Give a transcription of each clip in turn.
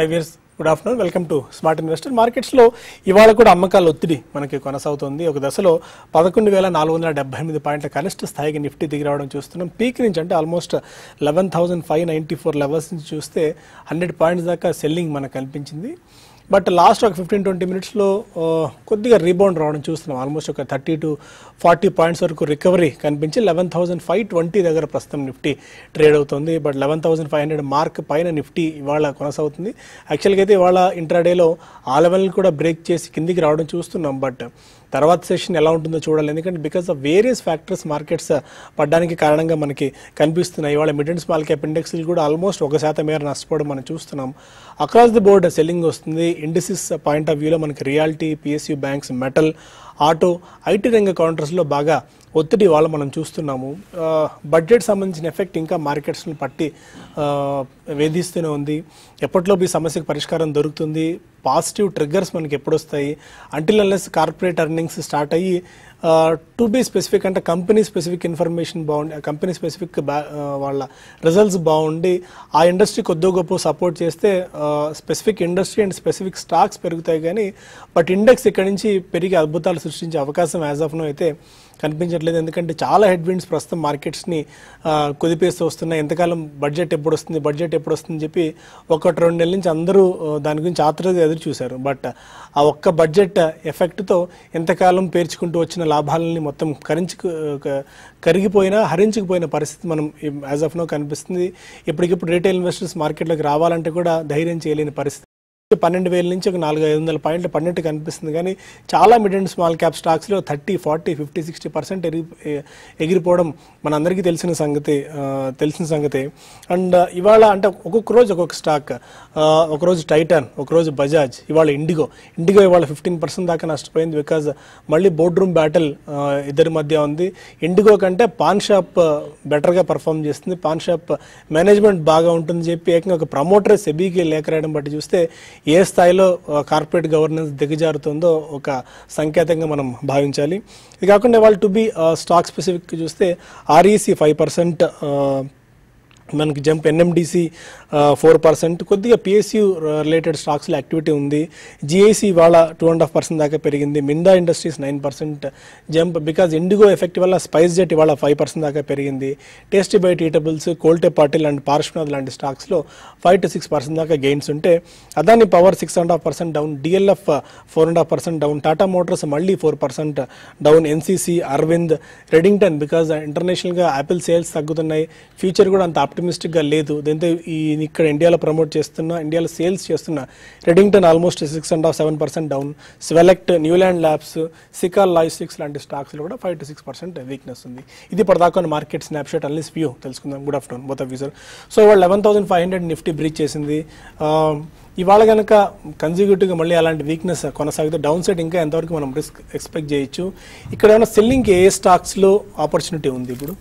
five years good afternoon welcome to smart investor మార్కెట్స్లో ఇవాళ కూడా అమ్మకాల ఒత్తిడి మనకి కొనసాగుతుంది ఒక దశలో పదకొండు వేల నాలుగు వందల డెబ్బై ఎనిమిది పాయింట్ల కనిష్ట స్థాయికి నిఫ్టీ దిగి రావడం చూస్తున్నాం పీక్ నుంచి అంటే almost eleven thousand five ninety four levels నుంచి చూస్తే హండ్రెడ్ పాయింట్స్ దాకా సెల్లింగ్ మనకు కనిపించింది బట్ లాస్ట్ ఒక ఫిఫ్టీన్ ట్వంటీ మినిట్స్లో కొద్దిగా రీబౌండ్ రావడం చూస్తున్నాం ఆల్మోస్ట్ ఒక థర్టీ టు ఫార్టీ పాయింట్స్ వరకు రికవరీ కనిపించి లెవెన్ థౌసండ్ ఫైవ్ ట్వంటీ దగ్గర ప్రస్తుతం నిఫ్టీ ట్రేడ్ అవుతుంది but eleven thousand five hundred mark పైన నిఫ్టీ ఇవాళ కొనసాగుతుంది యాక్చువల్గా అయితే ఇవాళ ఇంట్రాడేలో ఆ లెవెల్ కూడా బ్రేక్ చేసి కిందికి రావడం చూస్తున్నాం బట్ తర్వాత సెషన్ ఎలా ఉంటుందో చూడాలి ఎందుకంటే because of various factors markets పడ్డానికి కారణంగా మనకి కనిపిస్తున్నాయి ఇవాళ మిడ్ అండ్ స్మాల్ క్యాప్ ఇండెక్స్లు కూడా ఆల్మోస్ట్ ఒక శాతం మేర నష్టపోవడం మనం చూస్తున్నాం అక్రాస్ ది బోర్డ్ సెల్లింగ్ వస్తుంది ఇండిసిస్ పాయింట్ ఆఫ్ వ్యూలో మనకి realty PSU banks metal auto IT రంగ కౌంటర్స్లో బాగా ఒత్తిడి వాళ్ళ మనం చూస్తున్నాము ఆ, బడ్జెట్ సంబంధించిన ఎఫెక్ట్ ఇంకా మార్కెట్స్ని పట్టి ఆ, వేధిస్తూనే ఉంది ఎప్పటిలోపు ఈ సమస్యకు పరిష్కారం దొరుకుతుంది పాజిటివ్ ట్రిగ్గర్స్ మనకి ఎప్పుడు వస్తాయి until unless corporate earnings start అయ్యి టు బీ స్పెసిఫిక్ అంటే కంపెనీ స్పెసిఫిక్ ఇన్ఫర్మేషన్ బాగుండి కంపెనీ స్పెసిఫిక్ వాళ్ళ రిజల్ట్స్ బాగుండి ఆ ఇండస్ట్రీ కొద్దో గొప్ప సపోర్ట్ చేస్తే specific industry and specific stocks పెరుగుతాయి కానీ బట్ ఇండెక్స్ ఇక్కడ నుంచి పెరిగి అద్భుతాలు సృష్టించే అవకాశం యాజ్ ఆఫ్ నో అయితే కనిపించట్లేదు ఎందుకంటే చాలా హెడ్ విండ్స్ ప్రస్తుతం మార్కెట్స్ని కుదిపేస్తూ వస్తున్నాయి ఎంతకాలం బడ్జెట్ ఎప్పుడు వస్తుంది బడ్జెట్ ఎప్పుడు వస్తుంది అని చెప్పి ఒకటి రెండు నెలల నుంచి అందరూ ఆ, దాని గురించి ఆతృతగా ఎదురు చూశారు బట్ ఆ ఒక్క బడ్జెట్ ఎఫెక్ట్తో ఎంతకాలం పేర్చుకుంటూ వచ్చిన లాభాలని మొత్తం కరించి కరిగిపోయినా హరించుకుపోయిన పరిస్థితి మనం యాజ్ ఆఫ్ నో కనిపిస్తుంది ఇప్పటికిప్పుడు రీటైల్ ఇన్వెస్టర్స్ మార్కెట్లోకి రావాలంటే కూడా ధైర్యం చేయలేని పరిస్థితి పన్నెండు వేల నుంచి ఒక నాలుగు ఐదు వందల పాయింట్లు పన్నెట్టు కనిపిస్తుంది కానీ చాలా మిడ్ అండ్ స్మాల్ క్యాప్ స్టాక్స్లో thirty forty fifty sixty percent ఎగిరి ఎ- ఎగిరిపోవడం మనందరికీ తెలిసిన సంగతి ఆ, తెలిసిన సంగతి అండ్ ఇవాళ అంటే ఒక్కొక్క రోజు ఒక్కొక్క స్టాక్ ఆ, ఒకరోజు టైటాన్ ఒకరోజు బజాజ్ ఇవాళ ఇండిగో ఇండిగో ఇవాళ ఫిఫ్టీన్ పర్సెంట్ దాకా నష్టపోయింది బికాజ్ మళ్ళీ బోర్డ్ రూమ్ బ్యాటిల్ ఇద్దరి మధ్య ఉంది ఇండిగో కంటే పాన్ షాప్ బెటర్గా పర్ఫామ్ చేస్తుంది పాన్ షాప్ మేనేజ్మెంట్ బాగా ఉంటుంది చెప్పి ఏకంగా ఒక ప్రమోటర్ సెబీకి లేఖ రాయడం బట్టి చూస్తే ఏ స్థాయిలో కార్పొరేట్ గవర్నెన్స్ దిగజారుతుందో ఒక సంకేతంగా మనం భావించాలి ఇది కాకుండా వాళ్ళు టు బి స్టాక్ స్పెసిఫిక్ చూస్తే ఆర్ఈసి ఫైవ్ పర్సెంట్ మనకి జంప్ ఎన్ఎండిసి ఫోర్ పర్సెంట్ కొద్దిగా పిఎస్యూ రిలేటెడ్ స్టాక్స్లో యాక్టివిటీ ఉంది జిఐసి ఇవాళ టూ అండ్ హాఫ్ పర్సెంట్ దాకా పెరిగింది Minda industries nine percent jump because Indigo effect వల్ల స్పైస్ జెట్ ఇవాళ ఫైవ్ పర్సెంట్ దాకా పెరిగింది tasty bite eatables Kolte Patil and Parsvnath లాంటి స్టాక్స్లో ఫైవ్ టు సిక్స్ పర్సెంట్ దాకా గెయిన్స్ ఉంటే Adani power six and half percent down DLF four and half percent down Tata motors మళ్ళీ four percent down NCC Arvind Redington because ఇంటర్నేషనల్గా Apple sales తగ్గుతున్నాయి future కూడా అంత ఆప్టిమిస్టిక్గా లేదు దీంతో ఈ ఇక్కడ ఇండియాలో ప్రమోట్ చేస్తున్న ఇండియాలో సేల్స్ చేస్తున్న Redington almost six and half seven percent down Swelect Neuland labs Sical logistics లాంటి స్టాక్స్లో కూడా five to six percent weakness ఉంది ఇది పడదాకా మార్కెట్ స్నాప్షాట్ అన్లీస్ వ్యూ తెలుసుకుందాం good afternoon both of sir so ఇవాళ eleven thousand five hundred Nifty breach చేసింది ఆ, ఇవాళ కనుక కన్జ్యూటివ్గా మళ్ళీ అలాంటి వీక్నెస్ కొనసాగితే డౌన్ సైడ్ ఇంకా ఎంతవరకు మనం రిస్క్ ఎక్స్పెక్ట్ చేయొచ్చు ఇక్కడ ఏమైనా సెల్లింగ్కి ఏ స్టాక్స్లో ఆపర్చునిటీ ఉంది ఇప్పుడు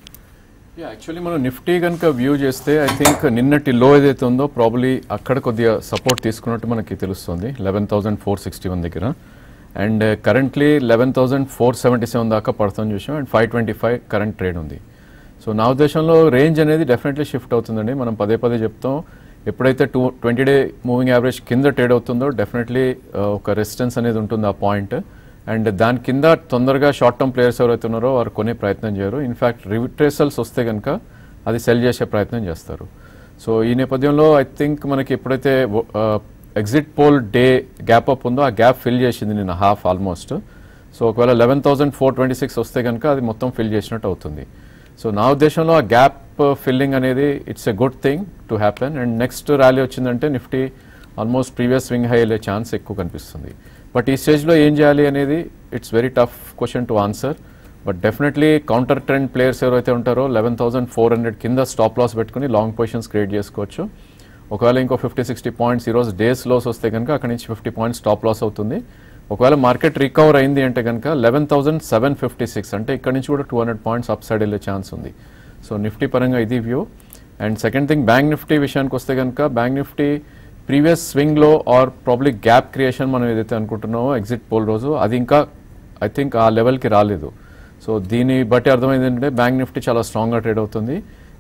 యాక్చువల్లీ మనం నిఫ్టీ కనుక వ్యూ చేస్తే ఐ థింక్ నిన్నటి లో ఏదైతే ఉందో ప్రాబ్లీ అక్కడ కొద్దిగా సపోర్ట్ తీసుకున్నట్టు మనకి తెలుస్తుంది eleven thousand four sixty one దగ్గర and currently eleven thousand four seventy seven దాకా పడుతుంది చూసాం and five twenty five current trade ఉంది సో నా ఉద్దేశంలో రేంజ్ అనేది డెఫినెట్లీ షిఫ్ట్ అవుతుందండి మనం పదే పదే చెప్తాం ఎప్పుడైతే two twenty day moving average కింద ట్రేడ్ అవుతుందో డెఫినెట్లీ ఒక రెసిస్టెన్స్ అనేది ఉంటుంది ఆ పాయింట్ అండ్ దాని కింద తొందరగా షార్ట్ టర్మ్ ప్లేయర్స్ ఎవరైతే ఉన్నారో వారు కొనే ప్రయత్నం చేయరు ఇన్ఫ్యాక్ట్ రిట్రేసల్స్ వస్తే కనుక అది సెల్ చేసే ప్రయత్నం చేస్తారు సో ఈ నేపథ్యంలో ఐ థింక్ మనకి ఎప్పుడైతే exit poll day gap up ఉందో ఆ గ్యాప్ ఫిల్ చేసింది నిన్న హాఫ్ ఆల్మోస్ట్ సో ఒకవేళ eleven thousand four twenty six వస్తే కనుక అది మొత్తం ఫిల్ చేసినట్టు అవుతుంది సో నా ఉద్దేశంలో ఆ గ్యాప్ ఫిల్లింగ్ అనేది it's a good thing to happen and next rally వచ్చిందంటే Nifty almost previous swing high వెళ్ళే ఛాన్స్ ఎక్కువ కనిపిస్తుంది బట్ ఈ స్టేజ్లో ఏం చేయాలి అనేది it's very tough question to answer but definitely counter trend players ఎవరైతే ఉంటారో లెవెన్ థౌసండ్ ఫోర్ హండ్రెడ్ కింద స్టాప్ లాస్ పెట్టుకుని లాంగ్ పొజిషన్స్ క్రియేట్ చేసుకోవచ్చు ఒకవేళ ఇంకో ఫిఫ్టీ సిక్స్టీ పాయింట్స్ ఈరోజు డేస్ లోస్ వస్తే కనుక అక్కడి నుంచి ఫిఫ్టీ పాయింట్స్ స్టాప్ లాస్ అవుతుంది ఒకవేళ మార్కెట్ రికవర్ అయింది అంటే కనుక eleven thousand seven fifty six అంటే ఇక్కడ నుంచి కూడా two hundred points upside వెళ్ళే ఛాన్స్ ఉంది సో నిఫ్టీ పరంగా ఇది view and second thing bank Nifty విషయానికి వస్తే కనుక బ్యాంక్ నిఫ్టీ ప్రీవియస్ స్వింగ్లో ఆర్ ప్రాబ్లీ గ్యాప్ క్రియేషన్ మనం ఏదైతే అనుకుంటున్నామో ఎగ్జిట్ పోల్ రోజు అది ఇంకా ఐ థింక్ ఆ లెవెల్కి రాలేదు సో దీన్ని బట్టి అర్థమైంది ఏంటంటే బ్యాంక్ నిఫ్టీ చాలా స్ట్రాంగ్గా ట్రేడ్ అవుతుంది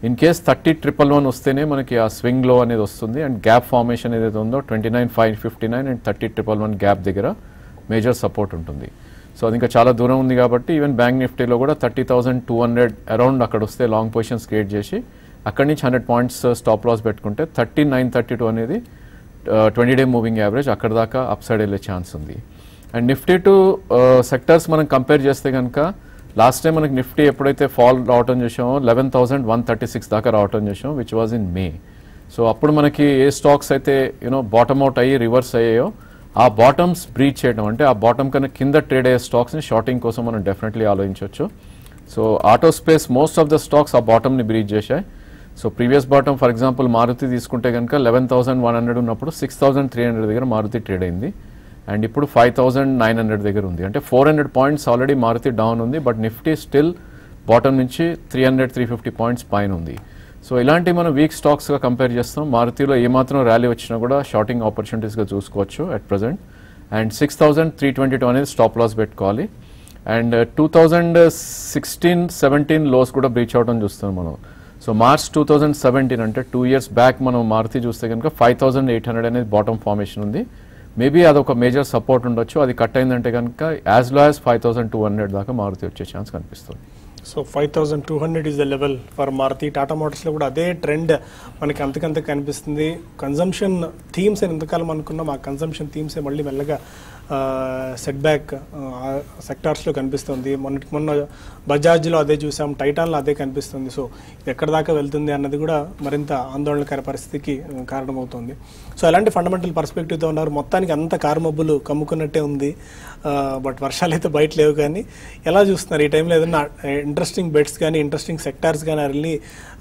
in case thirty triple one వస్తేనే మనకి ఆ స్వింగ్ లో అనేది వస్తుంది అండ్ గ్యాప్ ఫార్మేషన్ ఏదైతే ఉందో twenty nine five fifty nine and thirty triple one gap దగ్గర మేజర్ సపోర్ట్ ఉంటుంది సో అది ఇంకా చాలా దూరం ఉంది కాబట్టి ఈవెన్ బ్యాంక్ నిఫ్టీలో కూడా thirty thousand two hundred around అక్కడ వస్తే లాంగ్ పొజిషన్స్ క్రియేట్ చేసి అక్కడి నుంచి హండ్రెడ్ పాయింట్స్ స్టాప్ లాస్ పెట్టుకుంటే థర్టీ నైన్ థర్టీ టూ అనేది ట్వంటీ డే మూవింగ్ యావరేజ్ అక్కడ దాకా అప్ సైడ్ వెళ్ళే ఛాన్స్ ఉంది అండ్ నిఫ్టీ టు సెక్టర్స్ మనం కంపేర్ చేస్తే కనుక లాస్ట్ టైం మనకి నిఫ్టీ ఎప్పుడైతే ఫాల్ రావటం చూసామో eleven thousand one thirty six దాకా రావటం చూసాం which was in May so అప్పుడు మనకి ఏ స్టాక్స్ అయితే యూనో బాటమ్ అవుట్ అయ్యి రివర్స్ అయ్యాయో ఆ బాటమ్స్ బ్రీచ్ చేయడం అంటే ఆ బాటమ్ కన్నా కింద ట్రేడ్ అయ్యే స్టాక్స్ని షార్టింగ్ కోసం మనం డెఫినెట్లీ ఆలోచించవచ్చు so auto space most of the stocks ఆ బాటమ్ని బ్రీచ్ చేశాయి so previous bottom for example Maruti తీసుకుంటే కనుక లెవెన్ థౌసండ్ వన్ హండ్రెడ్ ఉన్నప్పుడు సిక్స్ థౌసండ్ త్రీ హండ్రెడ్ దగ్గర మారుతి ట్రేడ్ అయింది అండ్ ఇప్పుడు ఫైవ్ థౌసండ్ నైన్ హండ్రెడ్ దగ్గర ఉంది అంటే four hundred points already Maruti down ఉంది బట్ నిఫ్టీ స్టిల్ బాటమ్ నుంచి three hundred three fifty points పైన ఉంది సో ఇలాంటి మనం వీక్ స్టాక్స్గా కంపేర్ చేస్తాం మారుతిలో ఏమాత్రం ర్యాలీ వచ్చినా కూడా షార్టింగ్ ఆపర్చునిటీస్గా చూసుకోవచ్చు at present and six thousand three twenty two అనేది స్టాప్ లాస్ పెట్టుకోవాలి and two thousand sixteen seventeen lows కూడా బ్రీచ్ అవడం చూస్తున్నాం మనం so March two thousand seventeen అంటే టూ ఇయర్స్ బ్యాక్ మనం మారుతి చూస్తే కనుక ఫైవ్ థౌసండ్ ఎయిట్ హండ్రెడ్ అనేది బాటమ్ ఫార్మేషన్ ఉంది మేబీ అదొక మేజర్ సపోర్ట్ ఉండొచ్చు అది కట్ అయిందంటే కనుక as low as five thousand two hundred దాకా మారుతి వచ్చే ఛాన్స్ కనిపిస్తుంది so five thousand two hundred is the level for Maruti Tata మోటార్స్లో కూడా అదే ట్రెండ్ మనకి అంతకంత కనిపిస్తుంది కన్జంప్షన్ థీమ్స్ అని ఎంతకాలం అనుకున్నాం ఆ కన్జంప్షన్ థీమ్సే మళ్ళీ మెల్లగా సెట్ బ్యాక్ సెక్టార్స్లో కనిపిస్తుంది మొన్నటి మొన్న బజాజ్లో అదే చూసాం టైటాన్లో అదే కనిపిస్తుంది సో ఇది ఎక్కడ దాకా వెళ్తుంది అన్నది కూడా మరింత ఆందోళనకర పరిస్థితికి ఆ, కారణమవుతుంది సో ఎలాంటి ఫండమెంటల్ పర్స్పెక్టివ్తో ఉన్నారు మొత్తానికి అంత కారుమబ్బులు కమ్ముకున్నట్టే ఉంది బట్ వర్షాలు అయితే బయట లేవు కానీ ఎలా చూస్తున్నారు ఈ టైంలో ఏదైనా ఇంట్రెస్టింగ్ బెట్స్ కానీ ఇంట్రెస్టింగ్ సెక్టార్స్ కానీ వెళ్ళి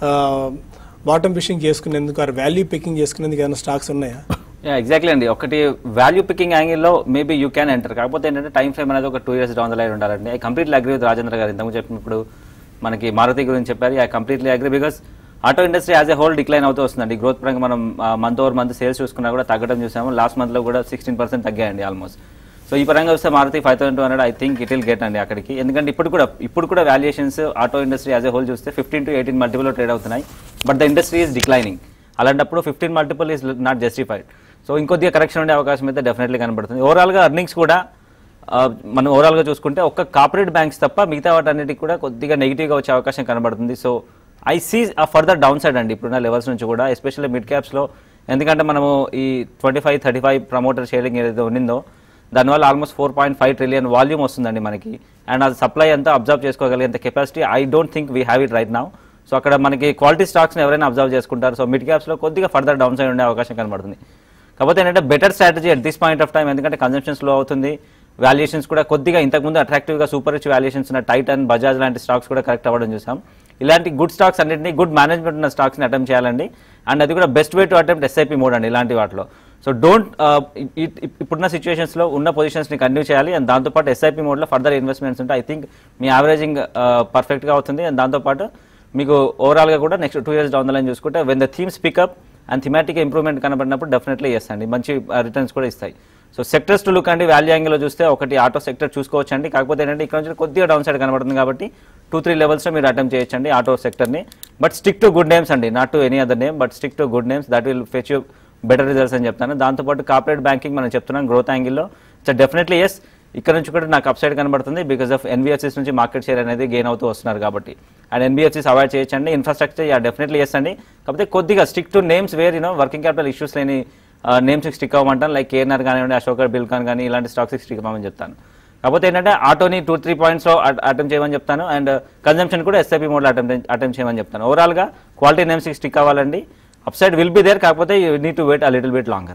బాటమ్ ఫిషింగ్ చేసుకునేందుకు ఆర్ వాల్యూ పికింగ్ చేసుకునేందుకు ఏదైనా స్టాక్స్ ఉన్నాయా యా ఎగ్జాక్ట్లీ అండి ఒకటి వాల్యూ పికింగ్ యాంగిల్లో మేబీ యూ క్యాన్ ఎంటర్ కాకపోతే ఏంటంటే టైం ఫ్రేమ్ అనేది ఒక two years down the line ఉండాలండి I completely agree with Rajendra garu ఇంతకు చెప్పినప్పుడు మనకి మారుతి గురించి చెప్పారు I completely agree because auto industry as a whole decline అవుతూ వస్తుందండి గ్రోత్ పరంగా మనం మంత్ ఓవర్ మంత్ సేల్స్ చూసుకున్నా కూడా తగ్గడం చూసాము లాస్ట్ మంత్లో కూడా సిక్స్టీన్ పర్సెంట్ తగ్గాయండి ఆల్మోస్ట్ సో ఈ పరంగా వస్తే Maruti five thousand two hundred I think it will get అండి అక్కడికి ఎందుకంటే ఇప్పుడు కూడా ఇప్పుడు కూడా valuations auto industry as a whole చూస్తే ఫిఫ్టీన్ టు ఎయిటీన్ మల్టిపుల్లో ట్రేడ్ అవుతున్నాయి but the industry is declining అలాంటప్పుడు fifteen multiple is not justified so ఇంకొద్దిగా కరెక్షన్ ఉండే అవకాశం అయితే డెఫినెట్లీ కనబడుతుంది ఓవరాల్గా అర్నింగ్స్ కూడా ఆ, మనం ఓవరాల్గా చూసుకుంటే ఒక్క కార్పొరేట్ బ్యాంక్స్ తప్ప మిగతా వాటన్నిటికి కూడా కొద్దిగా నెగిటివ్గా వచ్చే అవకాశం కనబడుతుంది సో ఐ సీ ఆ ఫర్దర్ డౌన్ సైడ్ అండి ఇప్పుడున్న లెవెల్స్ నుంచి కూడా ఎస్పెషల్లీ మిడ్ క్యాప్స్లో ఎందుకంటే మనము ఈ twenty five thirty five promoter sharing ఏదైతే ఉండిందో దానివల్ల almost four point five trillion volume వస్తుందండి మనకి అండ్ అది సప్లై అంతా అబ్జర్వ్ చేసుకోగలిగేంత capacity I don't think we have it right now so అక్కడ మనకి క్వాలిటీ స్టాక్స్ని ఎవరైనా అబ్జర్వ్ చేసుకుంటారు సో మిడ్ క్యాప్స్లో కొద్దిగా ఫర్దర్ డౌన్ సైడ్ ఉండే అవకాశం కనబడుతుంది కాకపోతే ఏంటంటే better strategy at this point of time ఎందుకంటే కన్జంప్షన్ స్లో అవుతుంది వాల్యుయేషన్స్ కూడా కొద్దిగా ఇంతకుముందు అట్రాక్టివ్గా సూపర్ రిచ్ వాల్యుయేషన్స్ ఉన్న టైటన్ బజాజ్ లాంటి స్టాక్స్ కూడా కరెక్ట్ అవ్వడం చూసాం ఇలాంటి గుడ్ స్టాక్స్ అన్నింటినీ గుడ్ మేనేజ్మెంట్ ఉన్న స్టాక్స్ని అటెంప్ట్ చేయాలండి అండ్ అది కూడా best way to attempt SIP mode అండి ఇలాంటి వాటిలో సో డోంట్ ఇప్పుడున్న సిచ్యువేషన్స్లో ఉన్న పొజిషన్స్ని కంటిన్యూ చేయాలి అండ్ దాంతోపాటు ఎస్ఐపి మోడ్లో ఫర్దర్ ఇన్వెస్ట్మెంట్స్ ఉంటే ఐ థింక్ మీ యావరేజింగ్ పర్ఫెక్ట్గా అవుతుంది అండ్ దాంతోపాటు మీకు ఓవరాల్గా కూడా next two years down the line చూసుకుంటే when the themes pick up and thematic improvement కనబడినప్పుడు డెఫినెట్లీ ఎస్ అండి మంచి రిటర్న్స్ కూడా ఇస్తాయి సో సెక్టర్స్ టు లుక్ అండి వాల్యూ యాంగిల్లో చూస్తే ఒకటి ఆటో సెక్టర్ చూసుకోవచ్చు అండి కాకపోతే ఏంటంటే ఇక్కడ నుంచి కొద్దిగా డౌన్ సైడ్ కనబడుతుంది కాబట్టి టూ త్రీ లెవెల్స్లో మీరు అటెంప్ట్ చేయొచ్చండి ఆటో సెక్టర్ని but stick to good names అండి not to any other name but stick to good names that will fetch you better results అని చెప్తాను దాంతోపాటు కార్పొరేట్ బ్యాంకింగ్ మనం చెప్తున్నాం గ్రోత్ యాంగిల్లో సో డెఫినెట్లీ ఎస్ ఇక్కడ నుంచి కూడా నాకు అప్సైడ్ కనబడుతుంది బికాస్ ఆఫ్ ఎన్బిఎఫ్సిస్ నుంచి మార్కెట్ షేర్ అనేది గెయిన్ అవుతూ వస్తున్నారు కాబట్టి అండ్ ఎన్బిఎఫ్సిస్ అవాయిడ్ చేయొచ్చండి ఇన్ఫ్రాస్ట్రక్చర్ యా డెఫినెట్లీ ఎస్ అండి కాకపోతే కొద్దిగా stick to names where you know working capital issues లేని నేమ్స్ స్టిక్ అవ్వమంటాను లైక్ కేఎన్ఆర్ కానివ్వండి అశోకర్ బిల్కాన్ కానీ ఇలాంటి స్టాక్స్ స్టిక్ అవ్వమని చెప్తాను కాకపోతే ఏంటంటే ఆటోని టూ త్రీ పాయింట్స్లో అటెంప్ట్ చేయమని చెప్తాను అండ్ కన్జంప్షన్ కూడా ఎస్ఐపి మోడ్లో అటెంప్ట్ అటెంప్ట్ చేయమని చెప్తాను ఓవరాల్గా క్వాలిటీ నేమ్స్ స్టిక్ అవ్వాలండి అప్సైడ్ విల్ బి దేర్ కాకపోతే you need to wait a little bit longer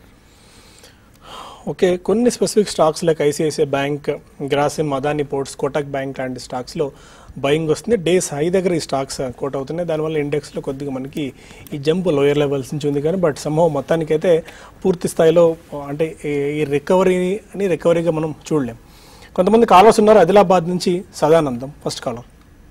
okay కొన్ని specific stocks like ICICI bank Grasim Adani ports Kotak bank లాంటి స్టాక్స్లో బయింగ్ వస్తుంది డేస్ హై దగ్గర ఈ స్టాక్స్ కోట్ అవుతున్నాయి దానివల్ల ఇండెక్స్లో కొద్దిగా మనకి ఈ జంప్ లోయర్ లెవెల్స్ నుంచి ఉంది కానీ బట్ సంభవం మొత్తానికైతే పూర్తి స్థాయిలో అంటే ఈ- ఈ రికవరీని అని రికవరీగా మనం చూడలేం కొంతమంది కాలర్స్ ఉన్నారు ఆదిలాబాద్ నుంచి Sadanandam first caller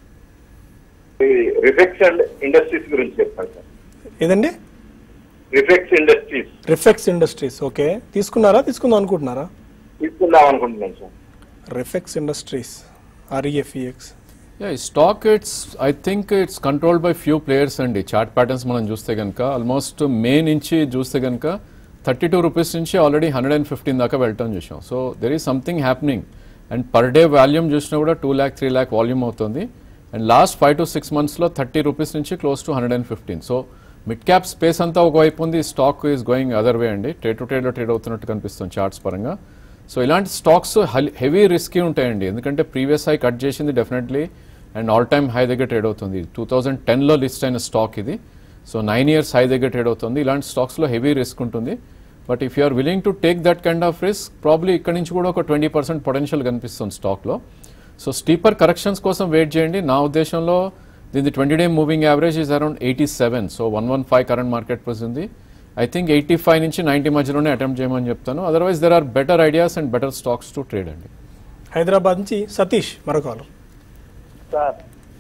Refex and industries గురించి చెప్తాను సార్ ఏదండి Refex industries Refex industries okay తీసుకున్నారా తీసుకుందాం అనుకుంటున్నారా తీసుకుందాం అనుకుంటున్నాను sir Refex industries R E F E X yeah ఈ stock it's I think it's controlled by few players అండి చార్ట్ ప్యాటర్న్స్ మనం చూస్తే కనుక ఆల్మోస్ట్ మే నుంచి చూస్తే కనుక థర్టీ టూ రూపీస్ నుంచి ఆల్రెడీ హండ్రెడ్ అండ్ ఫిఫ్టీన్ దాకా వెళ్ళటం చూసాం so there is something happening and per day volume చూసినా కూడా two lakh three lakh volume అవుతుంది and last five to six మంత్స్లో థర్టీ రూపీస్ నుంచి close to hundred and fifteen so mid cap space అంతా ఒకవైపు ఉంది stock is going other way అండి trade to ట్రేడ్లో trade అవుతున్నట్టు కనిపిస్తుంది చార్ట్స్ పరంగా సో ఇలాంటి స్టాక్స్ హెవీ రిస్కీ ఉంటాయండి ఎందుకంటే ప్రీవియస్ హై కట్ చేసింది definitely and all time high దగ్గర ట్రేడ్ అవుతుంది టూ థౌజండ్ టెన్లో లిస్ట్ అయిన స్టాక్ ఇది సో నైన్ ఇయర్స్ హై దగ్గర ట్రేడ్ అవుతుంది ఇలాంటి స్టాక్స్లో హెవీ రిస్క్ ఉంటుంది but if you are willing to take that kind of risk probably ఇక్కడ నుంచి కూడా ఒక ట్వంటీ పర్సెంట్ పొటెన్షియల్ కనిపిస్తుంది స్టాక్లో సో స్టీపర్ కరెక్షన్స్ కోసం వెయిట్ చేయండి నా ఉద్దేశంలో దీని twenty day moving average is around eighty seven so one one five current market price ఉంది ఐ థింక్ ఎయిటీ ఫైవ్ నుంచి నైంటీ మధ్యలోనే అటెంప్ట్ చేయమని చెప్తాను otherwise there are better ideas and better stocks to trade అండి హైదరాబాద్ నుంచి సతీష్ మరొక కాలం sir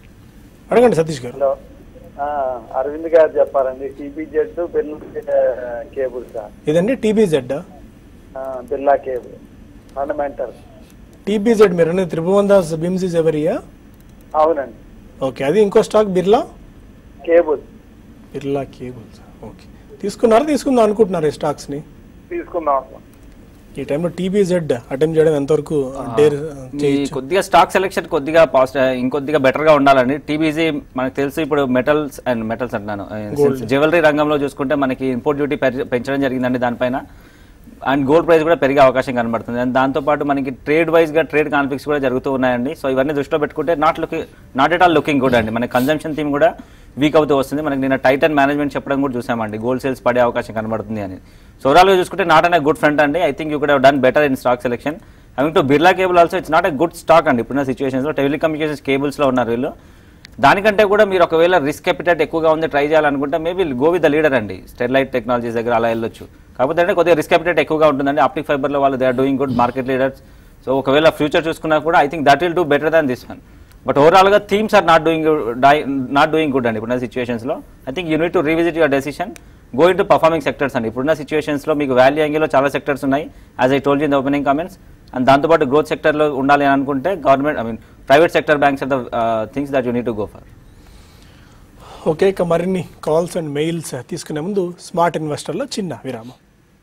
అడగండి సతీష్ గారు హలో ఆ, అరవింద్ గారు చెప్పారండి టీబీజెడ్ బిర్లా కేబుల్ సార్ ఇదండి టీబీజెడ్ ఆ, బిర్లా కేబుల్ ఫండమెంటల్ టీబీజెడ్ మీరు అనేది త్రిభువన్ దాస్ బిమ్సీస్ ఎవరియా అవునండి ఓకే అది ఇంకో stock Birla cable Birla cables okay తీసుకున్నారా తీసుకుందాం అనుకుంటున్నారు ఈ స్టాక్స్ని తీసుకుందాం సార్ ఈ టైంలో టీబీజెడ్ అటెంప్ట్ చేయడం ఎంతవరకు డేర్ ఈ చేయొచ్చు కొద్దిగా స్టాక్ సెలెక్షన్ కొద్దిగా పాజిటివ్ ఇంకొద్దిగా బెటర్ గా ఉండాలండి టీబీజీ మనకు తెలుసు ఇప్పుడు మెటల్స్ అండ్ మెటల్స్ అంటున్నాను జ్యువెలరీ రంగంలో చూసుకుంటే మనకి ఇంపోర్ట్ డ్యూటీ పెంచడం జరిగిందండి దానిపైన అండ్ గోల్డ్ ప్రైస్ కూడా పెరిగే అవకాశం కనబడుతుంది అండ్ దాంతోపాటు మనకి ట్రేడ్ వైజ్ గా ట్రేడ్ కాన్ఫ్లిక్ట్స్ కూడా జరుగుతూ ఉన్నాయండి సో ఇవన్నీ దృష్టిలో పెట్టుకుంటే not looking not at all looking good అండి మన కన్జంప్షన్ థీమ్ కూడా వీక్ అవుతూ వస్తుంది మనకి నిన్న టైటన్ మేనేజ్మెంట్ చెప్పడం కూడా చూసామండి గోల్డ్ సేల్స్ పడే అవకాశం కనబడుతుంది అని సో ఓవరాల్ గా చూసుకుంటే నాట్ అనే గుడ్ ఫ్రంట్ అండి I think you could done better in stock selection coming to Birla cable also it's not a good stock అండి ఇప్పుడున్న సిచువేషన్స్ లో టెలికమ్యూనికేషన్స్ కేబుల్స్ లో ఉన్నారు వీళ్ళు దానికంటే కూడా మీరు ఒకవేళ రిస్క్ ఎపిటెట్ ఎక్కువగా ఉంది ట్రై చేయాలనుకుంటే maybe go with the leader అండి స్టెర్లైట్ టెక్నాలజీస్ దగ్గర అలా వెళ్ళొచ్చు కాకపోతే అంటే కొద్దిగా రిస్క్ ఎపిటెట్ ఎక్కువగా ఉంటుందండి ఆప్టిక్ ఫైబర్ లో వాళ్ళు they are doing good market leaders so ఒకవేళ ఫ్యూచర్ చూసుకున్నా కూడా I think that will do better than this one but overall గా themes are not doing not doing good అండి ఇప్పుడున్న సిచువేషన్స్ లో I think you need to revisit your decision go into performing sectors అండి ఇప్పుడున్న situations లో మీకు value యాంగిల్లో చాలా సెక్టర్స్ ఉన్నాయి as I told in the opening comments and దాంతోపాటు గ్రోత్ సెక్టర్లో ఉండాలి అని అనుకుంటే government I mean private sector banks are the things that you need to go for okay ఇక మరిన్ని కాల్స్ అండ్ మెయిల్స్ తీసుకునే ముందు స్మార్ట్ ఇన్వెస్టర్లో చిన్న విరామం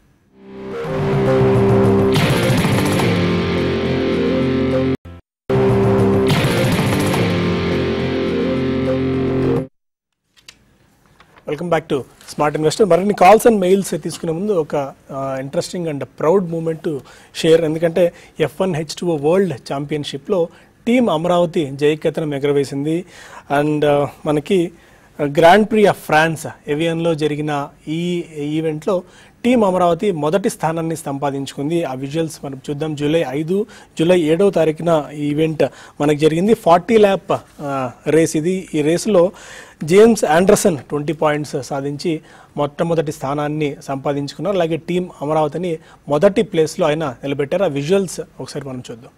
welcome back to smart investor మరిన్ని కాల్స్ అండ్ మెయిల్స్ తీసుకునే ముందు ఒక interesting and proud moment share ఎందుకంటే F one H two world ఛాంపియన్షిప్లో టీం అమరావతి జయకేతనం ఎగరవేసింది అండ్ మనకి గ్రాండ్ ప్రీ ఆఫ్ ఫ్రాన్స్ ఎవియన్లో జరిగిన ఈ ఈవెంట్లో టీం అమరావతి మొదటి స్థానాన్ని సంపాదించుకుంది ఆ విజువల్స్ మనం చూద్దాం జూలై ఐదు జూలై ఏడవ తారీఖున ఈ ఈవెంట్ మనకు జరిగింది ఫార్టీ ల్యాప్ రేస్ ఇది ఈ రేసులో జేమ్స్ ఆండర్సన్ ట్వంటీ పాయింట్స్ సాధించి మొట్టమొదటి స్థానాన్ని సంపాదించుకున్నారు అలాగే టీం అమరావతిని మొదటి ప్లేస్లో ఆయన నిలబెట్టారు ఆ విజువల్స్ ఒకసారి మనం చూద్దాం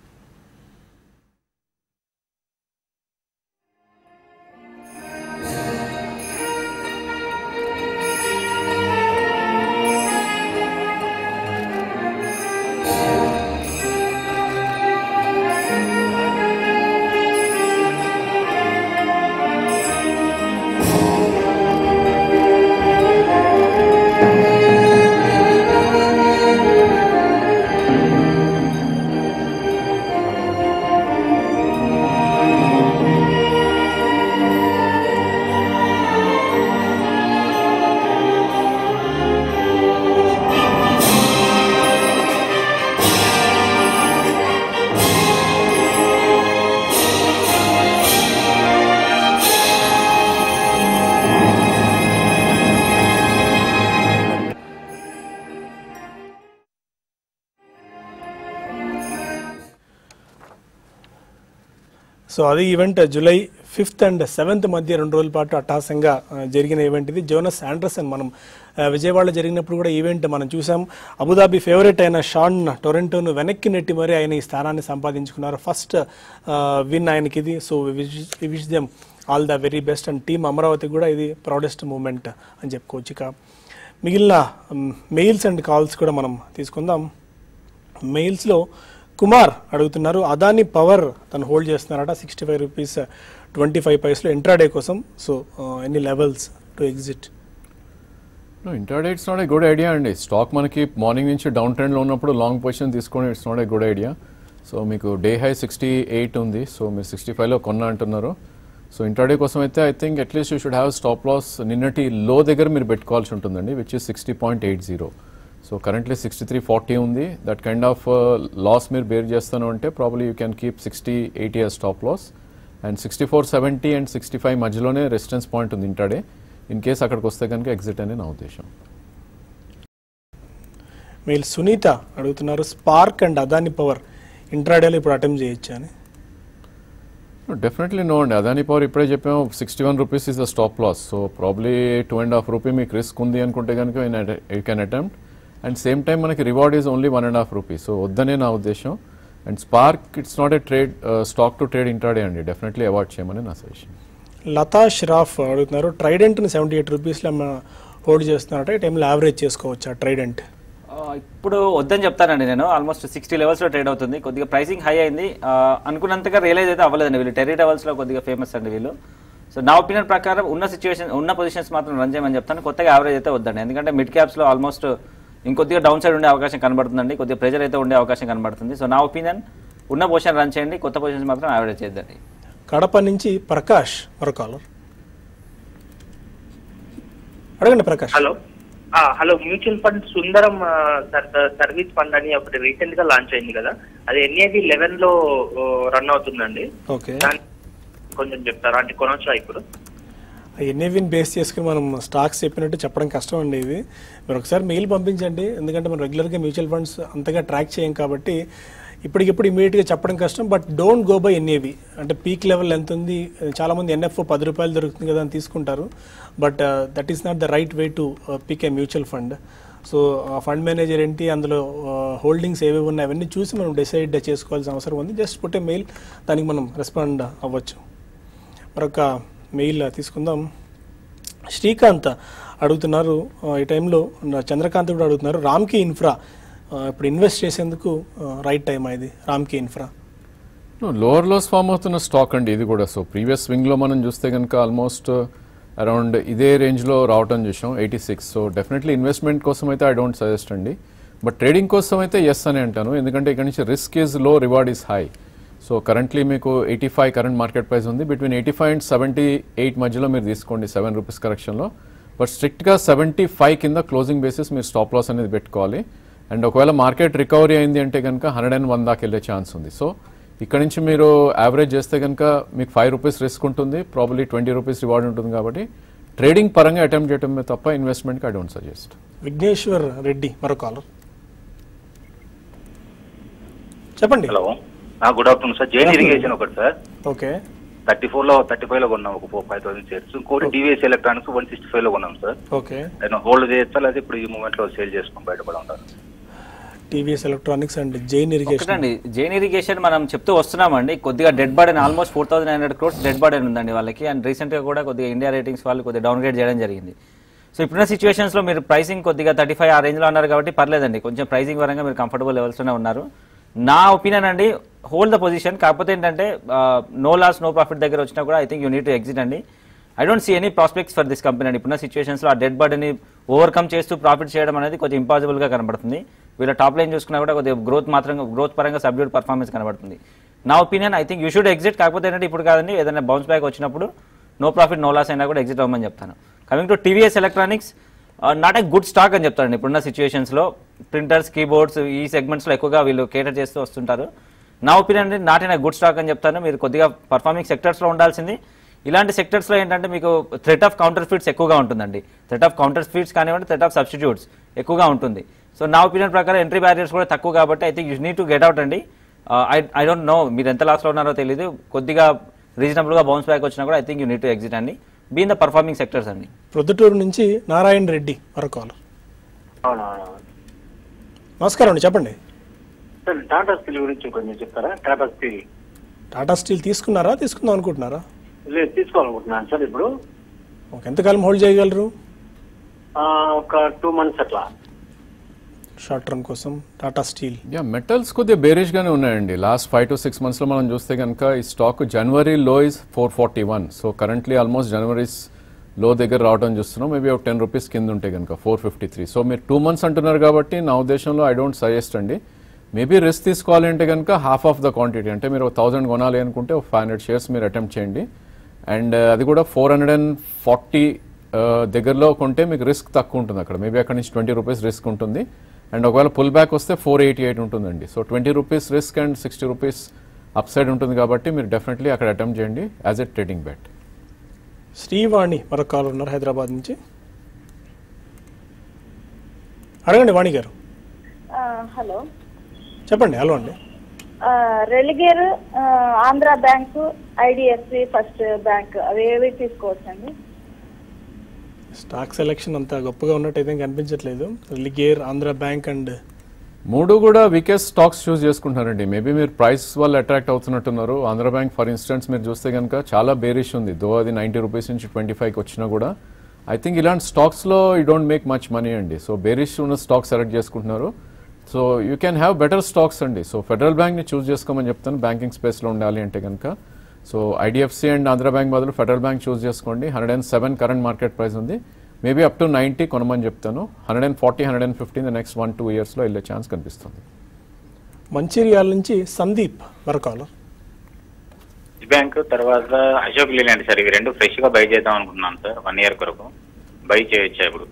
సో అది event July fifth and seventh మధ్య రెండు రోజుల పాటు అట్టహాసంగా ఆ, జరిగిన ఈవెంట్ ఇది జోనస్ ఆండర్సన్ మనం ఆ, విజయవాడలో జరిగినప్పుడు కూడా ఈవెంట్ మనం చూసాం అబుదాబి ఫేవరెట్ అయిన షాన్ టొరంటోను వెనక్కి నెట్టి మరి ఆయన ఈ స్థానాన్ని సంపాదించుకున్నారు ఫస్ట్ విన్ ఆయనకి ఇది so wish them all the very best and team Amaravati కూడా ఇది ప్రౌడెస్ట్ మూమెంట్ అని చెప్పుకోవచ్చు ఇక మిగిలిన మెయిల్స్ అండ్ కాల్స్ కూడా మనం తీసుకుందాం మెయిల్స్లో కుమార్ అడుగుతున్నారు అదాని పవర్ తను హోల్డ్ చేస్తున్నారట sixty five rupees twenty five పైస్లో ఇంట్రాడే కోసం సో ఎన్ని levels to exit interday it's not a good idea అండి స్టాక్ మనకి మార్నింగ్ నుంచి డౌన్ ట్రెండ్లో ఉన్నప్పుడు లాంగ్ పొజిషన్ తీసుకొని it's not a good idea so మీకు డే హై సిక్స్టీ ఎయిట్ ఉంది సో మీరు సిక్స్టీ ఫైవ్లో కొన్నా అంటున్నారు సో ఇంటర్డే కోసం అయితే I think at least you should have stop loss నిన్నటి లో దగ్గర మీరు పెట్టుకోవాల్సి ఉంటుందండి which is sixty point eight zero so currently sixty three forty ఉంది దట్ కైండ్ ఆఫ్ లాస్ మీరు బేర్ చేస్తాను అంటే probably you can keep sixty eighty year stop loss and sixty four seventy and sixty five మధ్యలోనే resistance point ఉంది interday in case అక్కడికి వస్తే కనుక exit అని నా ఉద్దేశం మీరు సునీత అడుగుతున్నారు స్పార్క్ అండ్ అదాని పవర్ ఇంట్రాడేలో ఇప్పుడు అటెంప్ట్ చేయొచ్చు అని డెఫినెట్లీ నో అండి అదాని పవర్ ఇప్పుడే చెప్పాము sixty one rupees is the stop loss so probably two and half rupee మీకు రిస్క్ ఉంది అనుకుంటే కనుక you can attempt and same time మనకి reward is only one and half rupee so వద్దనే నా ఉద్దేశం and spark it's not a trade stock to trade intraday అండి definitely avoid చేయమని నా సజెషన్ లతా షరాఫ్ అడుగుతున్నారు ట్రైడెంట్ని సెవెంటీ ఎయిట్ రూపీస్లో హోల్డ్ చేస్తున్నారట ఈ టైంలో యావరేజ్ చేసుకోవచ్చు ఆ ట్రైడెంట్ ఆ, ఇప్పుడు వద్దని చెప్తానండి నేను ఆల్మోస్ట్ సిక్స్టీ లెవెల్స్లో ట్రేడ్ అవుతుంది కొద్దిగా ప్రైసింగ్ హై అయింది ఆ, అనుకున్నంతగా రియలైజ్ అయితే అవ్వలేదండి వీళ్ళు టెర్రీ లెవెల్స్లో కొద్దిగా ఫేమస్ అండి వీళ్ళు సో నా ఒపీనియన్ ప్రకారం ఉన్న సిచ్యువేషన్ ఉన్న పొజిషన్స్ మాత్రం రన్ చేయమని చెప్తాను కొత్తగా యావరేజ్ అయితే వద్దండి ఎందుకంటే మిడ్ క్యాప్స్లో ఆల్మోస్ట్ ఇంకొద్దిగా డౌన్ సైడ్ ఉండే అవకాశం కనబడుతుందండి కొద్దిగా ప్రెజర్ అయితే ఉండే అవకాశం కనబడుతుంది సో నా ఒపీనియన్ ఉన్న పొజిషన్ రన్ చేయండి కొత్త పొజిషన్స్ మాత్రం యావరేజ్ చేద్దండి కడప నుంచి ప్రకాష్ మరో కాలర్ అడగండి ప్రకాష్ హలో ఆ, హలో మ్యూచువల్ ఫండ్ సుందరం ఆ, సర్- సర్వీస్ ఫండ్ అని ఒకటి రీసెంట్ గా లాంచ్ అయింది కదా అది ఎన్ఏవి లెవెన్ లో ఓ, రన్ అవుతుందండి ఓకే దాని కొంచెం చెప్తారా అంటే కొనొచ్చా ఇప్పుడు ఎన్ఏవిని బేస్ చేసుకుని మనం స్టాక్స్ చెప్పినట్టు చెప్పడం కష్టం అండి ఇది మీరు ఒకసారి మెయిల్ పంపించండి ఎందుకంటే మనం రెగ్యులర్గా మ్యూచువల్ ఫండ్స్ అంతగా ట్రాక్ చేయం కాబట్టి ఇప్పటికిప్పుడు ఇమీడియట్గా చెప్పడం కష్టం but don't go by NAV అంటే పీక్ లెవెల్ ఎంత ఉంది చాలామంది ఎన్ఎఫ్ పది రూపాయలు దొరుకుతుంది కదా అని తీసుకుంటారు but that is not the right way to pick a mutual fund so fund manager ఏంటి అందులో హోల్డింగ్స్ ఏవేవి ఉన్నాయి అవన్నీ చూసి మనం డిసైడ్ చేసుకోవాల్సిన అవసరం ఉంది జస్ట్ పుట్టే మెయిల్ దానికి మనం రెస్పాండ్ అవ్వచ్చు మరొక మెయిల్ తీసుకుందాం శ్రీకాంత్ అడుగుతున్నారు ఆ, ఈ టైంలో నా చంద్రకాంత్ కూడా అడుగుతున్నారు రామ్కి ఇన్ఫ్రా ఆ, ఇప్పుడు ఇన్వెస్ట్ చేసేందుకు రైట్ టైం ఇది Ramky infra lower lows form అవుతున్న స్టాక్ అండి ఇది కూడా సో ప్రీవియస్ స్వింగ్లో మనం చూస్తే కనుక ఆల్మోస్ట్ అరౌండ్ ఇదే రేంజ్లో రావటం చూసాం eighty six so definitely investment కోసం అయితే ఐ డోంట్ సజెస్ట్ అండి బట్ ట్రేడింగ్ కోసం అయితే ఎస్ అని అంటాను ఎందుకంటే ఇక్కడ నుంచి risk is low reward is high so currently మీకు eighty five current market price ఉంది between eighty five and seventy eight మధ్యలో మీరు తీసుకోండి సెవెన్ రూపీస్ కరెక్షన్లో బట్ స్ట్రిక్ట్గా సెవెంటీ ఫైవ్ కింద క్లోజింగ్ బేసిస్ మీరు స్టాప్ లాస్ అనేది పెట్టుకోవాలి అండ్ ఒకవేళ మార్కెట్ రికవరీ అయింది అంటే కనుక హండ్రెడ్ అండ్ వన్ దాకా వెళ్ళే ఛాన్స్ ఉంది సో ఇక్కడ నుంచి మీరు యావరేజ్ చేస్తే కనుక మీకు ఫైవ్ రూపీస్ రిస్క్ ఉంటుంది ప్రాబ్లీ ట్వంటీ రూపీస్ రివార్డ్ ఉంటుంది కాబట్టి ట్రేడింగ్ పరంగా అటెంప్ట్ చేయడమే తప్ప ఇన్వెస్ట్మెంట్కి I don't suggest Vigneshwar Reddy మరో కాలర్ చెప్పండి hello good afternoon sir Jain irrigation ఒకటి సార్ ఓకే థర్టీ ఫోర్ లో థర్టీ ఫైవ్ లో కొన్నాం ఒక ఫోర్ ఫైవ్ థౌసండ్ షేర్స్ ఇంకోటి TVS electronics one sixty five లో కొన్నాం సార్ ఓకే నేను హోల్డ్ చేయొచ్చా లేదా ఇప్పుడు ఈ మూమెంట్ లో సేల్ చేసుకొని బయటపడి ఉంటాను TVS electronics and Jain irrigation ఒకటండి జైన్ ఇరిగేషన్ మనం చెప్తూ వస్తున్నామండి కొద్దిగా dead body almost four thousand nine hundred crores dead body ఉందండి వాళ్ళకి అండ్ రీసెంట్గా కూడా కొద్దిగా ఇండియా రేటింగ్స్ వాళ్ళు కొద్దిగా డౌన్ గ్రేడ్ చేయడం జరిగింది సో ఇప్పుడున్న సిచ్యువేషన్స్లో మీరు ప్రైసింగ్ కొద్దిగా థర్టీ ఫైవ్ ఆ రేంజ్లో ఉన్నారు కాబట్టి పర్లేదండి కొంచెం ప్రైసింగ్ పరంగా మీరు కంఫర్టబుల్ లెవెల్స్లోనే ఉన్నారు నా ఒపీనియన్ అండి హోల్డ్ ద పొజిషన్ కాకపోతే ఏంటంటే నో లాస్ నో ప్రాఫిట్ దగ్గర వచ్చినా కూడా I think you need to exit అండి I don't see any prospects for this company అండి ఇప్పుడున్న సిచ్యువేషన్స్లో ఆ డెడ్ బాడీని ఓవర్కమ్ చేస్తూ ప్రాఫిట్ చేయడం అనేది కొంచెం ఇంపాసిబుల్గా కనబడుతుంది వీళ్ళ టాప్ లైన్ చూసుకున్నా కూడా కొద్దిగా గ్రోత్ మాత్రం గ్రోత్ పరంగా సబ్డ్యూట్ పర్ఫార్మెన్స్ కనబడుతుంది నా opinion I think you should exit కాకపోతే ఏంటంటే ఇప్పుడు కాదండి ఏదైనా బౌన్స్ బ్యాక్ వచ్చినప్పుడు నో ప్రాఫిట్ నో లాస్ అయినా కూడా ఎగ్జిట్ అవ్వమని చెప్తాను coming to TVS electronics not a good stock అని చెప్తారండి ఇప్పుడున్న సిచ్యువేషన్స్లో ప్రింటర్స్ కీబోర్డ్స్ ఈ సెగ్మెంట్స్లో ఎక్కువగా వీళ్ళు కేటర్ చేస్తూ వస్తుంటారు నా ఒపీనియన్ అంటే నాట్ ఇన్ గుడ్ స్టాక్ అని చెప్తాను మీరు కొద్దిగా పర్ఫార్మింగ్ సెక్టర్స్లో ఉండాల్సింది ఇలాంటి సెక్టర్స్లో ఏంటంటే మీకు థ్రెట్ ఆఫ్ కౌంటర్ ఫీట్స్ ఎక్కువగా ఉంటుందండి థ్రెట్ ఆఫ్ కౌంటర్ ఫీట్స్ కానివ్వండి థ్రెట్ ఆఫ్ సబ్స్టిట్యూట్స్ ఎక్కువగా ఉంటుంది సో నా ఒపీనియన్ ప్రకారం ఎంట్రీ బ్యారియర్స్ కూడా తక్కువ కాబట్టి I think you need to get out అండి ఐ ఐ డోంట్ నో మీరు ఎంత లాస్లో ఉన్నారో తెలియదు కొద్దిగా రీజనబుల్గా బౌన్స్ బ్యాక్ వచ్చినా కూడా I think you need to exit అండి బీన్ ద పర్ఫార్మింగ్ సెక్టర్స్ అండి ప్రొద్దుటూరు నుంచి నారాయణ రెడ్డి మరో కాలర్ నమస్కారం అండి చెప్పండి సార్ టాటా స్టీల్ గురించి కొంచెం చెప్తారా టాటా స్టీల్ టాటా స్టీల్ తీసుకున్నారా తీసుకుందాం అనుకుంటున్నారా లేదు తీసుకోవాలనుకుంటున్నాను సార్ ఇప్పుడు ఒక ఎంతకాలం హోల్డ్ చేయగలరు ఆ, ఒక టూ మంత్స్ అట్లా షార్ట్ టర్మ్ కోసం టాటా స్టీల్ యా మెటల్స్ కొద్దిగా బేరిష్ గానే ఉన్నాయండి last five to six months లో మనం చూస్తే కనుక ఈ స్టాక్ జనవరి లో is four forty one so currently almost జనవరీస్ లో దగ్గర రావడం చూస్తున్నాం మేబీ ఒక టెన్ రూపీస్ కింద ఉంటాయి కనుక ఫోర్ ఫిఫ్టీ త్రీ సో మీరు టూ మంత్స్ అంటున్నారు కాబట్టి నా ఉద్దేశంలో ఐ డోంట్ సజెస్ట్ అండి మేబీ రిస్క్ తీసుకోవాలి అంటే కనుక హాఫ్ ఆఫ్ ద క్వాంటిటీ అంటే మీరు థౌసండ్ కొనాలి అనుకుంటే ఒక ఫైవ్ హండ్రెడ్ షేర్స్ మీరు అటెంప్ట్ చేయండి అండ్ అది కూడా ఫోర్ హండ్రెడ్ అండ్ ఫార్టీ దగ్గరలో కొంటే మీకు రిస్క్ తక్కువ ఉంటుంది అక్కడ మేబీ అక్కడ నుంచి ట్వంటీ రూపీస్ రిస్క్ ఉంటుంది అండ్ ఒకవేళ పుల్ బ్యాక్ వస్తే ఫోర్ ఎయిటీ ఎయిట్ ఉంటుందండి so twenty rupees risk and sixty rupees up side ఉంటుంది కాబట్టి మీరు డెఫినెట్లీ అక్కడ అటెంప్ట్ చేయండి as a trading bet Srivani మరొక కాల్ ఉన్నారు హైదరాబాద్ నుంచి అడగండి వాణి గారు ఆ, హలో చెప్పండి హలో అండి ఆ, రెలిగేర్ ఆ, Andhra bank IDFC first bank అవి ఏవి తీసుకోవచ్చండి స్టాక్ సెలెక్షన్ అంత గొప్పగా ఉన్నట్టయితే కనిపించట్లేదు రిలిగేర్ ఆంధ్ర బ్యాంక్ అండ్ మూడు కూడా వీకెస్ట్ స్టాక్స్ చూస్ చేసుకుంటున్నారండి మేబీ మీరు ప్రైస్ వల్ల అట్రాక్ట్ అవుతున్నట్టున్నారు ఆంధ్ర బ్యాంక్ ఫర్ ఇన్స్టెన్స్ మీరు చూస్తే కనుక చాలా బేరిష్ ఉంది దో అది నైంటీ రూపీస్ నుంచి ట్వంటీ ఫైవ్కి వచ్చినా కూడా ఐ థింక్ ఇలాంటి స్టాక్స్లో you don't make much money అండి సో బేరిష్ ఉన్న స్టాక్ సెలెక్ట్ చేసుకుంటున్నారు so you can have better stocks అండి సో ఫెడరల్ బ్యాంక్ని చూస్ చేసుకోమని చెప్తాను బ్యాంకింగ్ స్పేస్లో ఉండాలి అంటే కనుక so IDFC and Andhra bank బదులు ఫెడరల్ బ్యాంక్ చూస్ చేసుకోండి hundred and seven current market price ఉంది మేబీ అప్ టు నైంటీ కొనమని చెప్తాను hundred and forty hundred and fifteen the next one two ఇయర్స్లో వెళ్ళే ఛాన్స్ కనిపిస్తుంది మంచిర్యాల నుంచి సందీప్ మరొక కాలర్ బ్యాంక్ తర్వాత అశోక్ లేలాండ్ సార్ ఇవి రెండు ఫ్రెష్ గా బై చేద్దాం అనుకున్నాను సార్ వన్ ఇయర్ కొరకు బై చేయొచ్చా ఇప్పుడు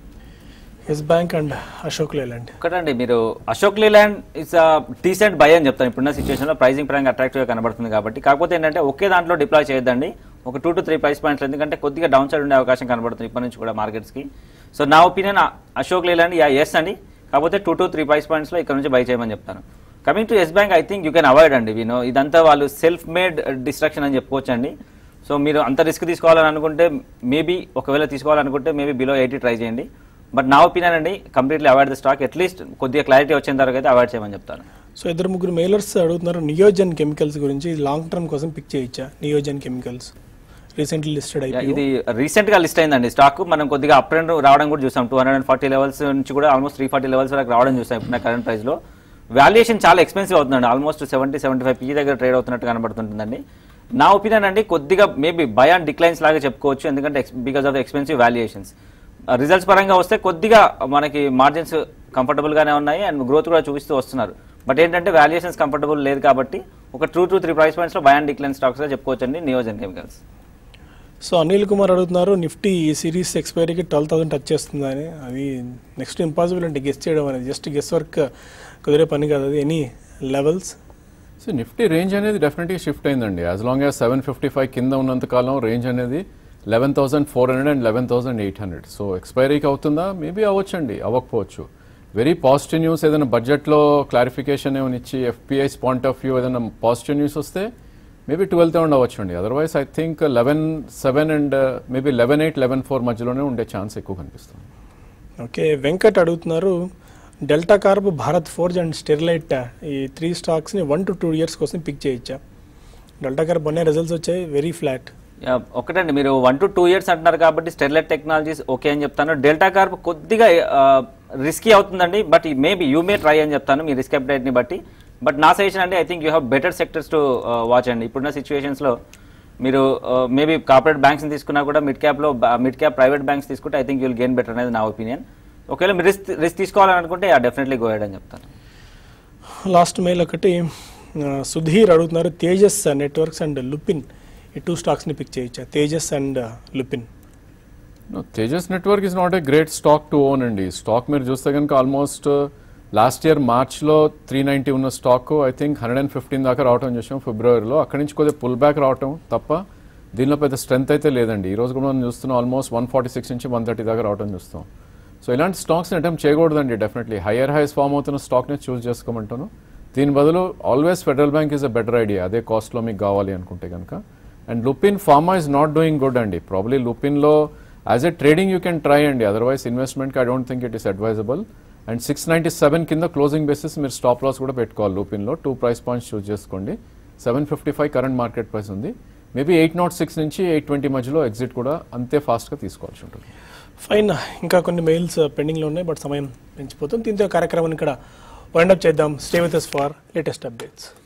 yes bank and Ashok Leyland ఒకటండి మీరు Ashok Leyland it's decent buy అని చెప్తాను ఇప్పుడున్న సిచ్యువేషన్లో ప్రైసింగ్ పరంగా అట్రాక్టివ్గా కనబడుతుంది కాబట్టి కాకపోతే ఏంటంటే ఒకే దాంట్లో డిప్లాయ్ చేయొద్దండి ఒక two to three price points ఎందుకంటే కొద్దిగా డౌన్ సైడ్ ఉండే అవకాశం కనబడుతుంది ఇప్పటి నుంచి కూడా మార్కెట్స్కి సో నా opinion Ashok Leyland yeah yes అండి కాకపోతే టూ టు త్రీ ప్రైస్ పాయింట్స్లో ఇక్కడ నుంచి బై చేయమని చెప్తాను coming to yes bank I think you can avoid అండి వినో ఇదంతా వాళ్ళు సెల్ఫ్ మేడ్ డిస్ట్రక్షన్ అని చెప్పుకోవచ్చు అండి సో మీరు అంత రిస్క్ తీసుకోవాలని అనుకుంటే మేబీ ఒకవేళ తీసుకోవాలనుకుంటే మేబీ బిలో ఎయిటీ ట్రై చేయండి బట్ నా ఒపీనియన్ అండి completely avoid the stock at least కొద్దిగా క్లారిటీ వచ్చిన తర్వాత అయితే అవాయిడ్ చేయమని చెప్తాను సో ఇద్దరు ముగ్గురు మెయిలర్స్ అడుగుతున్నారు నియోజన్ కెమికల్స్ గురించి లాంగ్ టర్మ్ కోసం పిక్ చేయొచ్చా Neogen chemicals recently listed Yeah, అయిపోయి ఇది రీసెంట్ గా లిస్ట్ అయిందండి స్టాక్ మనం కొద్దిగా అప్ అండ్ రావడం కూడా చూసాం two hundred and forty levels నుంచి కూడా ఆల్మోస్ట్ త్రీ ఫార్టీ లెవెల్స్ వరకు రావడం చూసాం ఇప్పుడు కరెంట్ ప్రైస్ లో వాల్యుయేషన్ చాలా ఎక్స్పెన్సివ్ అవుతుందండి almost seventy seventy five P దగ్గర ట్రేడ్ అవుతున్నట్టు కనబడుతుంటుందండి నా ఒపీనియన్ అండి కొద్దిగా మేబీ బై అండ్ డిక్లైన్స్ లాగా చెప్పుకోవచ్చు ఎందుకంటే because of the expensive valuations results పరంగా వస్తే కొద్దిగా మనకి మార్జిన్స్ కంఫర్టబుల్ గానే ఉన్నాయి అండ్ గ్రోత్ కూడా చూపిస్తూ వస్తున్నారు బట్ ఏంటంటే వాల్యుయేషన్స్ కంఫర్టబుల్ లేదు కాబట్టి ఒక two to three price points లో బై అండ్ డిక్లైన్ స్టాక్స్ గా చెప్పుకోవచ్చు అండి Neogen Chemicals so Anil Kumar అడుగుతున్నారు నిఫ్టీ ఈ సిరీస్ ఎక్స్పైరీకి ట్వెల్వ్ థౌసండ్ టచ్ చేస్తుందని అది నెక్స్ట్ ఇంపాసిబుల్ అంటే గెస్ చేయడం అనేది జస్ట్ గెస్ వర్క్ కుదిరే పని కాదు అది any levels so Nifty range అనేది డెఫినెట్గా షిఫ్ట్ అయిందండి as long as seven fifty five కింద ఉన్నంత కాలం రేంజ్ అనేది eleven thousand four hundred and eleven thousand eight hundred so ఎక్స్పైరీకి అవుతుందా మేబీ అవ్వచ్చండి అవ్వకపోవచ్చు వెరీ పాజిటివ్ న్యూస్ ఏదైనా బడ్జెట్లో క్లారిఫికేషన్ ఏమైనా ఇచ్చి ఎఫ్పిఐస్ పాయింట్ ఆఫ్ వ్యూ ఏదైనా పాజిటివ్ న్యూస్ వస్తే మేబీ ట్వెల్వ్ థౌసండ్ అవ్వచ్చు అండి otherwise I think eleven seven and maybe eleven eight eleven four మధ్యలోనే ఉండే ఛాన్స్ ఎక్కువ కనిపిస్తుంది ఓకే వెంకట్ అడుగుతున్నారు Delta Corp Bharat Forge and Sterlite ఈ త్రీ స్టాక్స్ని వన్ టు టూ ఇయర్స్ కోసం పిక్ చేయొచ్చా డెల్టా కార్బ్ అనే రిజల్ట్స్ వచ్చాయి వెరీ ఫ్లాట్ యా, ఒకటండి మీరు వన్ టు టూ ఇయర్స్ అంటున్నారు కాబట్టి స్టెర్లైట్ టెక్నాలజీస్ ఓకే అని చెప్తాను డెల్టా కార్ప్ కొద్దిగా రిస్కీ అవుతుందండి but maybe you may try అని చెప్తాను మీ రిస్క్ ని బట్టి బట్ నా సజెషన్ అండి I think you have better sectors to watch అండి ఇప్పుడున్న సిచ్యువేషన్స్లో మీరు మేబీ కార్పొరేట్ బ్యాంక్స్ తీసుకున్నా కూడా మిడ్ క్యాప్లో మిడ్ క్యాప్ ప్రైవేట్ బ్యాంక్స్ తీసుకుంటే I think you'll gain better అనేది నా ఒపీనియన్ ఒకవేళ మీరు రిస్క్ రిస్క్ తీసుకోవాలని అనుకుంటే డెఫినెట్లీ గో అని చెప్తాను లాస్ట్ మెయిల్ ఒకటి ఆ, సుధీర్ అడుగుతున్నారు తేజస్ నెట్వర్క్స్ అండ్ లుపిన్ ఈ టూ స్టాక్స్ని పిక్ చేయొచ్చా Tejas and Lupin No, Tejas network is not a great stock to own అండి స్టాక్ మీరు చూస్తే కనుక ఆల్మోస్ట్ లాస్ట్ ఇయర్ మార్చ్లో త్రీ నైంటీ ఉన్న stock I think hundred and fifteen దాకా రావటం చూసాం ఫిబ్రవరిలో అక్కడి నుంచి కొద్దిగా పుల్ బ్యాక్ రావటం తప్ప దీనిలో పెద్ద స్ట్రెంత్ అయితే లేదండి ఈ రోజు కూడా మనం చూస్తున్నాం ఆల్మోస్ట్ వన్ ఫార్టీ సిక్స్ నుంచి వన్ థర్టీ దాకా రావటం చూస్తాం సో ఇలాంటి స్టాక్స్ని అటెంప్ట్ చేయకూడదండి డెఫినెట్లీ హయ్యర్ హైస్ ఫామ్ అవుతున్న స్టాక్ని చూస్ చేసుకోమంటాను దీని బదులు always Federal Bank is a better idea అదే కాస్ట్లో మీకు కావాలి అనుకుంటే కనుక and Lupin pharma is not doing good అండి ప్రాబ్లీ లుపిన్లో as a trading you can try అండి అదర్వైజ్ ఇన్వెస్ట్మెంట్కి I don't think it is advisable and six ninety seven కింద క్లోజింగ్ బేసిస్ మీరు స్టాప్ లాస్ కూడా పెట్టుకోవాలి లూపిన్లో టూ ప్రైస్ పాయింట్స్ చూస్ చేసుకోండి seven fifty five current market price ఉంది maybe eight naught six నుంచి ఎయిట్ ట్వంటీ మధ్యలో ఎగ్జిట్ కూడా అంతే ఫాస్ట్గా తీసుకోవాల్సి ఉంటుంది ఫైన్ ఇంకా కొన్ని మెయిల్స్ పెండింగ్లో ఉన్నాయి బట్ సమయం పెంచిపోతుంది దీంతో ఈ కార్యక్రమాన్ని ఇక్కడ వైండప్ చేద్దాం stay with for latest updates